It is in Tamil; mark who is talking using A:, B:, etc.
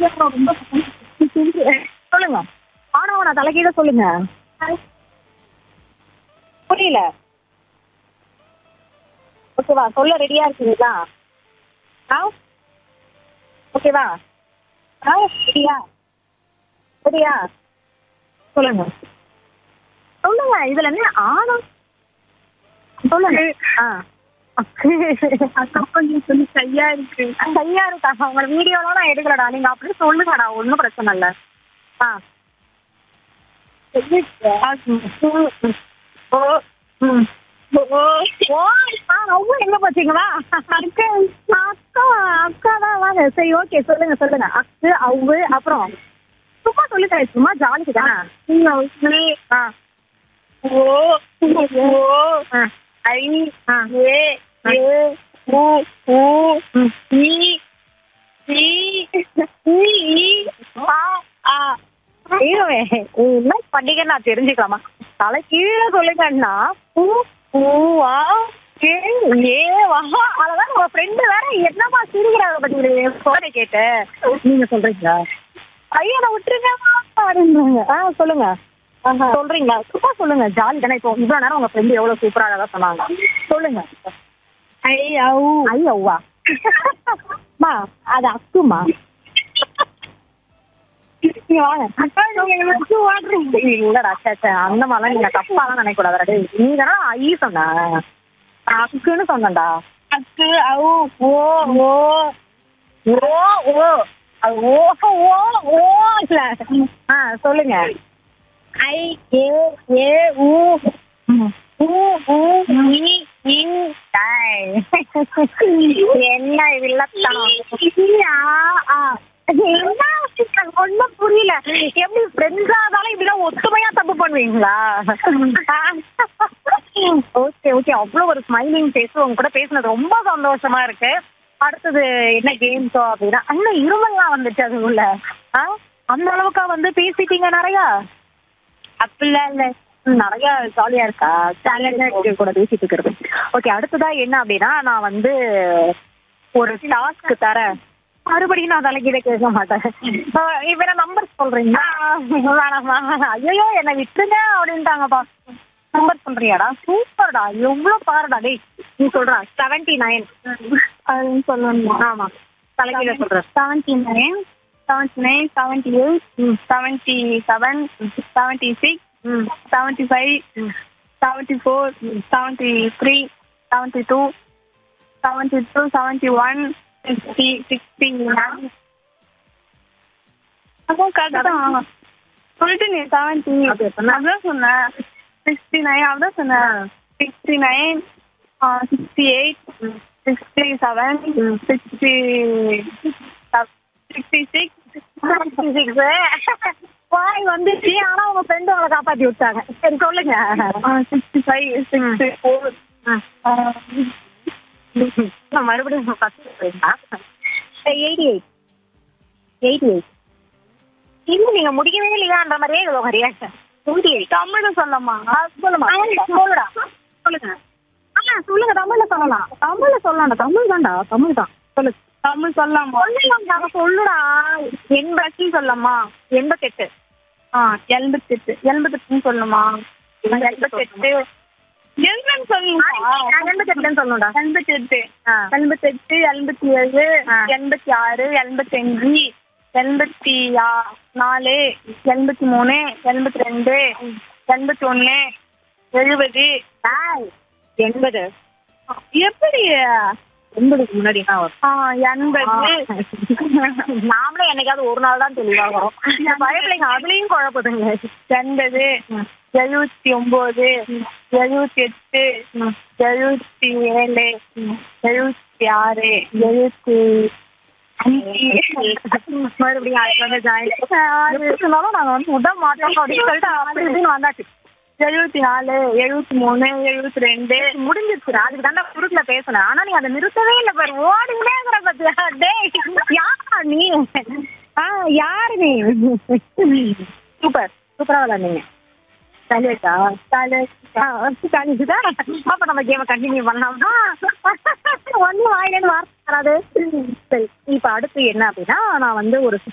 A: ரொம்ப சொல்லுங்க ஆனா தலைகீழ சொல்லுங்க புரியல ஓகேவா சொல்ல ரெடியா இருக்கீங்களா ஆ ஓகேவா ஆ ரெடியா ரெடியா சொல்லுங்க சொல்லுங்க இதுல என்ன ஆணம் சொல்லுங்க ஆ
B: அக்கா கொஞ்சம் சொல்லி கையா இருக்கு
A: கையா இருக்கா உங்க வீடியோலாம் நான் எடுக்கலடா நீங்க அப்படியே சொல்லுங்கடா ஒன்றும் பிரச்சனை இல்லை ஆ ஓ ம் ஓ ஓ ஆ அவங்க எங்க போச்சீங்களா அக்கா அக்கா அக்கா தான் வாங்க சரி ஓகே சொல்லுங்க சொல்லுங்க அக்கு அவ்வு அப்புறம் சும்மா சொல்லி தரேன் சும்மா ஜாலிக்கு தானே ஆ
B: ஓ ஓ
A: ஆ
B: ஐ
A: ஆ
B: ஏ ஏ ஊ ஊ
A: ம்.
B: ஈ ஈ ஈ ஆ ஆ
A: ஐயோவே என்ன பண்டிகை நான் தெரிஞ்சுக்கலாமா தலை கீழே சொல்லுங்கன்னா பூ பூவா ஏ ஏ வா அதெல்லாம் உங்க ஃப்ரெண்டு வேற என்னமா சிரிக்கிறாங்க பாத்தீங்களே போனை கேட்டு நீங்க சொல்றீங்களா ஐயோ நான் விட்டுருங்க அப்படின்றாங்க ஆ சொல்லுங்க சொல்றீங்களா சும்மா சொல்லுங்க ஜாலி தானே இப்போ இவ்வளவு நேரம் உங்க ஃப்ரெண்டு எவ்வளவு சூப்பரா அழகா சொன்னாங்க சொல்லுங்க
B: ஐ அவு
A: ஐயோவா மா அது அக்குமா நீங்க வாங்க
B: அக்கா நீங்க என்ன வச்சு ஓடுறீங்க
A: இல்லடா சே சே அந்த மாதிரிலாம் நீங்க தப்பாலாம் நினைக்க கூடாது டேய் நீ தானே ஐ சொன்ன அக்குன்னு சொன்னேன்டா
B: அக்கு அவு ஓ ஓ
A: ஓ ஓ அது ஓ ஓ ஓ இல்ல ஆ சொல்லுங்க
B: ஐ ஏ ஏ ஊ ஊ ஊ ஈ ஈ
A: டேய். என்ன வில்லத்தனம் என்ன ஒண்ணும் புரியல எப்படி ஃப்ரெண்ட்ஸா இருந்தாலும் இப்படிலாம் ஒத்துமையா தப்பு பண்ணுவீங்களா ஓகே ஓகே அவ்வளவு ஒரு ஸ்மைலிங் பேஸ் உங்க கூட பேசுனது ரொம்ப சந்தோஷமா இருக்கு அடுத்தது என்ன கேம்ஸோ அப்படின்னா அண்ணன் இருமல்லாம் வந்துச்சு அது உள்ள ஆ அந்த அளவுக்கா வந்து பேசிட்டீங்க நிறையா அப்படிலாம் இல்ல ம், நிறைய ஜாலியா இருக்கா ஜாலியா இருக்கு கூட பேசிட்டு இருக்கிறது ஓகே அடுத்ததா என்ன அப்படின்னா நான் வந்து ஒரு டாஸ்க் தரேன் மறுபடியும் நான் தலைக்கீழ கேட்க மாட்டேன் ஆஹ் இப்ப என்ன நம்பர் சொல்றீங்களா வேணாமா ஐயோ என்ன விட்டுருங்க அப்படின்ட்டாங்கப்பா நம்பர் சொல்றியாடா சூப்பர்டா எவ்வளவு பாருடா டேய் நீ சொல்றா செவன்டி நைன்
B: அதுன்னு சொல்லணுமா
A: ஆமா தலைக்கீழ சொல்றேன்
B: seventy nine seventy nine seventy eight seventy seven seventy six
A: hmm
B: seventy five seventy four seventy three seventy two seventy two seventy one sixty sixty nine அதான் கரெக்ட் தான் சொல்லிட்டு நீ செவன்டி
A: அப்படியா சொன்ன?
B: அதான் சொன்னேன் சிக்ஸ்டி நைன் அதான் சொன்னேன் sixty nine sixty eight sixty seven sixty sixty six
A: வாய் வந்துச்சு ஆனா உங்க ஃப்ரெண்டு உங்களை காப்பாத்தி விட்டாங்க சரி சொல்லுங்க
B: சிக்ஸ்டி ஃபைவ் சிக்ஸ்டி ஃபோர்
A: நான் மறுபடியும் first eighty eight eighty eight இன்னும் நீங்க முடிக்கவே இல்லையான்ற மாதிரியே இது உங்க ரியாக்ஷன் எயிட்டி எயிட்
B: தமிழ்ல சொல்லமா
A: சொல்லுமா சொல்லுடா சொல்லுங்க ஆ சொல்லுங்க தமிழ்ல சொல்லலாம் தமிழ்ல சொல்லலாம் தமிழ் தான்டா தமிழ் தான் சொல்லு
B: தமிழ் சொல்லலாமா
A: சொல்லலாம் சொல்லுடா எண்பத்தி சொல்லலாமா எண்பத்தெட்டு
B: ஆ எண்பத்தெட்டு எண்பத்தெட்டுன்னு சொல்லணுமா
A: எண்பத்தெட்டு
B: என்னன்னு சொல்லுங்க
A: எண்பத்தெட்டுன்னு சொல்லணும்டா
B: எண்பத்தெட்டு
A: ஆ.
B: எண்பத்தெட்டு எண்பத்தி ஏழு
A: ஆ.
B: எண்பத்தி ஆறு எண்பத்தஞ்சு எண்பத்தி ஆ- நாலு எண்பத்தி மூணு எண்பத்தி ரெண்டு எண்பத்தி ஒண்ணு எழுபது
A: டேய், எண்பது
B: எப்படி
A: எண்பதுக்கு முன்னாடி என்ன வரும்
B: ஆ எண்பது
A: நாமளே என்னைக்காவது ஒரு நாள் தான் தெளிவா வரும் இந்த பயப்பிள்ளைங்க அதுலயும் குழப்பதுங்க
B: எண்பது எழுபத்தி ஒன்பது எழுபத்தி எட்டு எழுபத்தி ஏழு எழுபத்தி ஆறு எழுபத்தி
A: மறுபடியும் அதுக்கு வந்து join. எப்படி இருந்தாலும் நாங்க வந்து விட மாட்டோம் அப்படின்னு சொல்லிட்டு அப்படி இப்படின்னு வந்தாச்சு
B: எழுபத்தி நாலு எழுபத்தி மூணு எழுபத்தி ரெண்டு
A: முடிஞ்சிருச்சு அதுக்கு தாண்டா குறுக்குல பேசினேன் ஆனா நீ அதை நிறுத்தவே இல்லை பாரு ஓடிக்கிட்டே இருக்கிற பத்தியா டேய் யாரா நீ ஆ யாரு நீ சூப்பர் சூப்பரா விளையாடுங்க சலிச்சா சலிச்சுதா அப்ப நம்ம கேம கண்டினியூ பண்ணலாமா ஒன்னும் வாயிலேருந்து வார்த்தை வராது சரி இப்ப அடுத்து என்ன அப்படின்னா நான் வந்து ஒரு